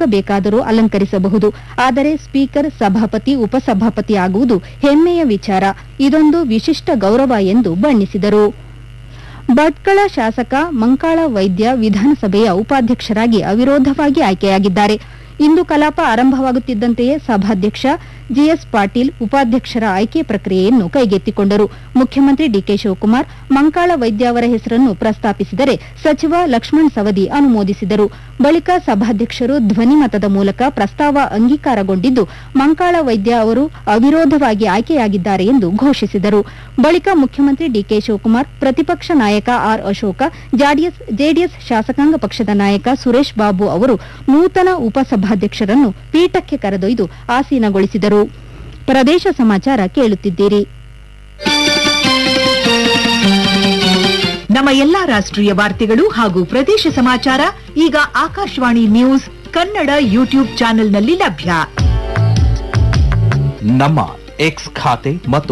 ಯಾವಾಗ ಬೇಕಾದರೂ ಅಲಂಕರಿಸಬಹುದು ಆದರೆ ಸ್ಪೀಕರ್ ಸಭಾಪತಿ ಉಪಸಭಾಪತಿ ಆಗುವುದು ಹೆಮ್ಮೆಯ ವಿಚಾರ ಇದೊಂದು ವಿಶಿಷ್ಟ ಗೌರವ ಎಂದು ಬಣ್ಣಿಸಿದರು ಭಟ್ಕಳ ಶಾಸಕ ಮಂಕಾಳ ವೈದ್ಯ ವಿಧಾನಸಭೆಯ ಉಪಾಧ್ಯಕ್ಷರಾಗಿ ಅವಿರೋಧವಾಗಿ ಆಯ್ಕೆಯಾಗಿದ್ದಾರೆ ಇಂದು ಕಲಾಪ ಆರಂಭವಾಗುತ್ತಿದ್ದಂತೆಯೇ ಸಭಾಧ್ಯಕ್ಷ ಜಿಎಸ್ ಪಾಟೀಲ್ ಉಪಾಧ್ಯಕ್ಷರ ಆಯ್ಕೆ ಪ್ರಕ್ರಿಯೆಯನ್ನು ಕೈಗೆತ್ತಿಕೊಂಡರು ಮುಖ್ಯಮಂತ್ರಿ ಡಿಕೆ ಶಿವಕುಮಾರ್ ಮಂಕಾಳ ವೈದ್ಯ ಅವರ ಹೆಸರನ್ನು ಪ್ರಸ್ತಾಪಿಸಿದರೆ ಸಚಿವ ಲಕ್ಷ್ಮಣ್ ಸವದಿ ಅನುಮೋದಿಸಿದರು ಬಳಿಕ ಸಭಾಧ್ಯಕ್ಷರು ಧ್ವನಿಮತದ ಮೂಲಕ ಪ್ರಸ್ತಾವ ಅಂಗೀಕಾರಗೊಂಡಿದ್ದು ಮಂಕಾಳ ವೈದ್ಯ ಅವರು ಅವಿರೋಧವಾಗಿ ಆಯ್ಕೆಯಾಗಿದ್ದಾರೆ ಎಂದು ಘೋಷಿಸಿದರು ಬಳಿಕ ಮುಖ್ಯಮಂತ್ರಿ ಡಿಕೆ ಶಿವಕುಮಾರ್ ಪ್ರತಿಪಕ್ಷ ನಾಯಕ ಆರ್ ಅಶೋಕ ಜೆಡಿಎಸ್ ಶಾಸಕಾಂಗ ಪಕ್ಷದ ನಾಯಕ ಸುರೇಶ್ ಬಾಬು ಅವರು ನೂತನ ಉಪಸಭಾಧ್ಯಕ್ಷರನ್ನು ಪೀಠಕ್ಕೆ ಕರೆದೊಯ್ದು ಆಸೀನಗೊಳಿಸಿದರು ಪ್ರದೇಶ ಸಮಾಚಾರ ಕೇಳುತ್ತಿದ್ದೀರಿ ನಮ್ಮ ಎಲ್ಲಾ ರಾಷ್ಟ್ರೀಯ ವಾರ್ತೆಗಳು ಹಾಗೂ ಪ್ರದೇಶ ಸಮಾಚಾರ ಈಗ ಆಕಾಶವಾಣಿ ನ್ಯೂಸ್ ಕನ್ನಡ ಯೂಟ್ಯೂಬ್ ಚಾನೆಲ್ನಲ್ಲಿ ಲಭ್ಯ ನಮ್ಮ ಎಕ್ಸ್ ಖಾತೆ ಮತ್ತು